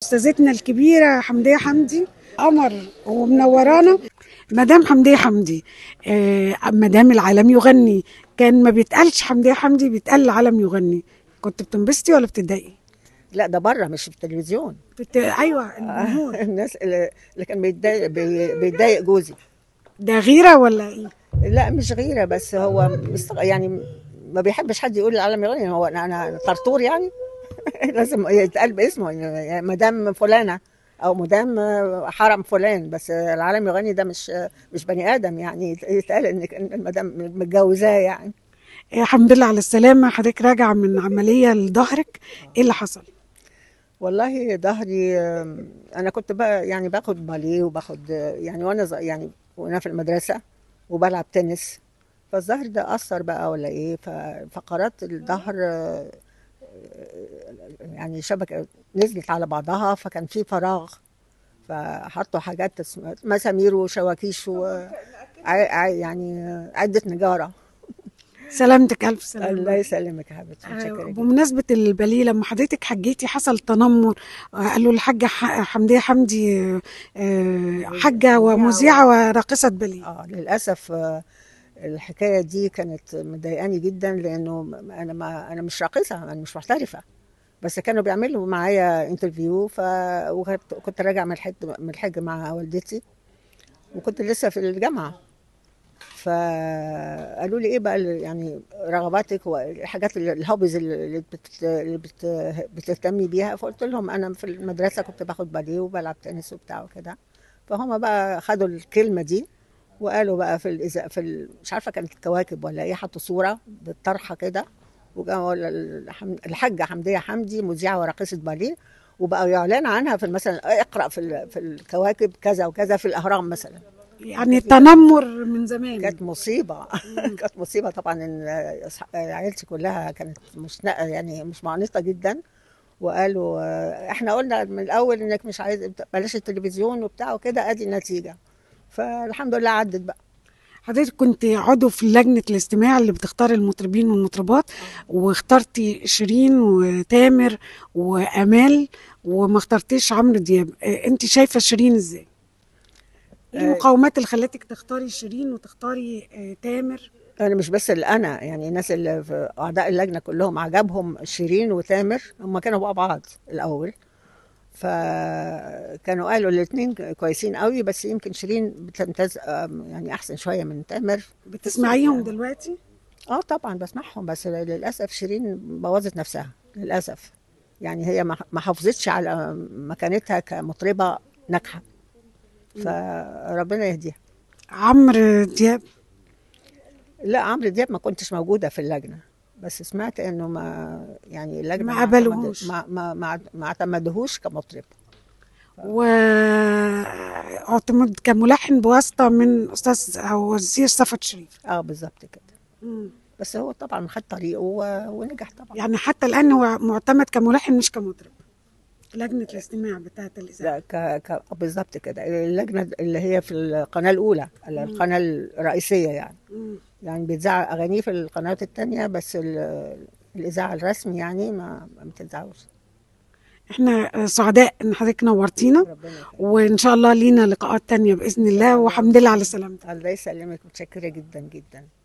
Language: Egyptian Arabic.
استاذتنا الكبيره حمديه حمدي قمر ومنورانا مدام حمديه حمدي آه مدام العالم يغني كان ما بيتقالش حمديه حمدي بيتقال العالم يغني كنت بتنبسطي ولا بتتضايقي؟ لا ده بره مش في التلفزيون بت... ايوه الجمهور الناس اللي اللي كان بيتضايق بي- بيتضايق جوزي ده غيره ولا ايه؟ لا مش غيره بس هو مست- يعني ما بيحبش حد يقول العالم يغني هو انا انا طرطور يعني لازم يتقال باسمه يعني مدام فلانه او مدام حرم فلان بس العالم يغني ده مش مش بني ادم يعني يتقال ان المدام متجوزاه يعني آه، الحمد لله على السلامه حضرتك راجعه من عمليه لظهرك ايه اللي حصل؟ والله ظهري آم، انا كنت بقى يعني باخد باليه وباخد آه، يعني وانا ز- يعني وانا في المدرسه وبلعب تنس فالظهر ده اثر بقى ولا ايه ففقرات الظهر آه، يعني شبكه نزلت على بعضها فكان في فراغ فحطوا حاجات اسمها مسامير وشواكيش و ع- ع- يعني عده نجاره سلامتك الف سلامه الله يسلمك يا حبيبتي آه، متشكره جدا بمناسبة الباليه لما حضرتك حجيتي حصل تنمر آه، قالوا الحاجة ح- حمدية حمدي آه، آه، حجة ومذيعة وراقصة باليه اه للاسف آه، الحكايه دي كانت مضايقاني جدا لانه م- انا ما انا مش راقصه انا مش محترفه بس كانوا بيعملوا معايا انترفيو ف وكنت كنت راجعه من الحج من الحج مع والدتي وكنت لسه في الجامعه فقالوا لي ايه بقى ال- يعني رغباتك والحاجات ال- الهوبيز اللي بت... اللي بت... بتهتمي بيها فقلت لهم انا في المدرسه كنت باخد باليه وبلعب تنس وبتاع وكده فهم بقى خدوا الكلمه دي وقالوا بقى في الإذا في ال... مش عارفه كانت الكواكب ولا ايه حطوا صوره بالطرحه كده وقالوا الحم- الحاجه حمديه حمدي مذيعه وراقصه باليه وبقى يعلن عنها في مثلا اقرا في ال... في الكواكب كذا وكذا في الاهرام مثلا يعني التنمر من زمان كانت مصيبه كانت مصيبه طبعا ان أصح- عيلتي كلها كانت مش يعني مش معنطه جدا وقالوا آه، احنا قلنا من الاول انك مش عايز بلاش التلفزيون وبتاع وكده ادي النتيجه فالحمد لله عدت بقى حضرتك كنت عضو في لجنة الاستماع اللي بتختار المطربين والمطربات واخترتي شيرين وتامر وامال وما اخترتيش عمرو دياب آه، انت شايفة شيرين ازاي؟ ايه آه، المقومات اللي خلتك تختاري شيرين وتختاري آه، تامر انا مش بس اللي انا يعني الناس اللي في اعضاء اللجنه كلهم عجبهم شيرين وتامر هم كانوا مع بعض الاول فكانوا قالوا الاثنين كويسين قوي بس يمكن شيرين بتمتاز آم، يعني احسن شويه من تامر بتسمعيهم دلوقتي؟ اه طبعا بسمعهم بس للاسف شيرين بوظت نفسها للاسف يعني هي ما ما حافظتش على مكانتها كمطربه ناجحه فربنا يهديها عمرو دياب لا عمرو دياب ما كنتش موجوده في اللجنه بس سمعت انه ما يعني اللجنه ما قبلوهوش. ما ما ما, ما اعتمدهوش كمطرب واعتمد كملحن بواسطة من أستاذ أو وزير صفوت شريف اه بالظبط كده بس هو طبعا خد طريقه و- ونجح طبعا يعني حتى الآن هو معتمد كملحن مش كمطرب لجنة الاستماع بتاعة الإذاعة لا ك... ك... بالظبط كده اللجنه اللي هي في القناه الاولى القناه الرئيسيه يعني مم. يعني بيتذاع اغانيه في القنوات التانية بس ال- الاذاعه الرسمي يعني ما ما بتتذاعوش احنا سعداء ان حضرتك نورتينا ربنا يخليك. وان شاء الله لينا لقاءات تانية باذن الله وحمد لله على سلامتك الله يسلمك متشكره جدا جدا